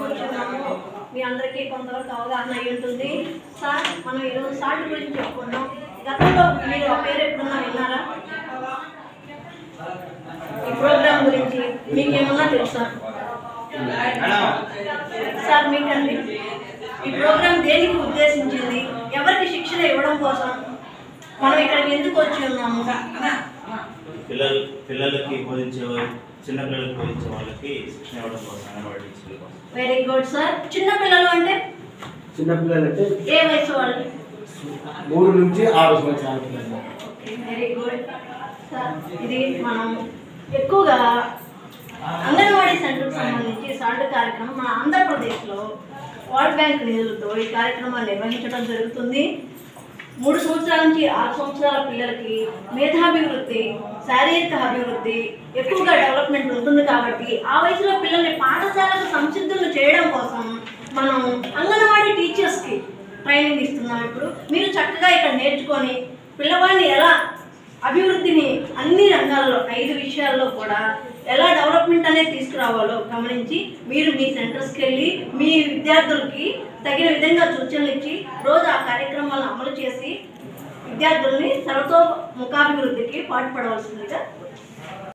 కూర్చున్నాము మీ అందరికీ కొంతవరకు అవగాహన అయి ఉంటుంది సార్ మనం ఈరోజు సాల్ట్ గురించి చెప్పుకున్నాం గతంలో మీరు ఆ పేరు ఎప్పుడన్నా విన్నారా ఈ ప్రోగ్రామ్ గురించి మీకేమన్నా తెలుసా సార్ మీకండి ఈ ప్రోగ్రామ్ దేనికి ఉద్దేశించింది ఎవరికి శిక్షణ ఇవ్వడం కోసం మనం ఇక్కడికి ఎందుకు వచ్చి ఉన్నాము పిల్లలు పిల్లలకి బోధించే వారు చిన్న పిల్లలకి బోధించే వాళ్ళకి శిక్షణ ఇవ్వడం కోసం అంగన్వాడీ టీచర్ల కోసం వెరీ గుడ్ సార్ చిన్న పిల్లలు అంటే చిన్నపిల్లలంటే ఏ వయసు వాళ్ళు మూడు నుంచి ఆరు సంవత్సరాల పిల్లలు వెరీ గుడ్ సార్ ఇది మనం ఎక్కువగా అంగన్వాడీ సెంటర్కి సంబంధించి సాల్ట్ కార్యక్రమం మన ఆంధ్రప్రదేశ్లో వరల్డ్ బ్యాంక్ నిధులతో ఈ కార్యక్రమాన్ని నిర్వహించడం జరుగుతుంది మూడు సంవత్సరాల నుంచి ఆరు సంవత్సరాల పిల్లలకి మేధాభివృద్ధి శారీరక అభివృద్ధి ఎక్కువగా డెవలప్మెంట్ ఉంటుంది కాబట్టి ఆ వయసులో పిల్లల్ని పాఠశాలకు సంసిద్ధులు చేయడం కోసం మనం అంగన్వాడీ టీచర్స్కి ట్రైనింగ్ ఇస్తున్నాం ఇప్పుడు మీరు చక్కగా ఇక్కడ నేర్చుకొని పిల్లవాడిని ఎలా అభివృద్ధిని అన్ని రంగాల్లో ఐదు విషయాల్లో కూడా ఎలా డెవలప్మెంట్ అనేది తీసుకురావాలో గమనించి మీరు మీ సెంటర్స్కి వెళ్ళి మీ విద్యార్థులకి తగిన విధంగా సూచనలు ఇచ్చి రోజు ఆ కార్యక్రమాలను అమలు చేసి విద్యార్థుల్ని సర్వతో ముఖాభివృద్ధికి పాటుపడవలసిందిగా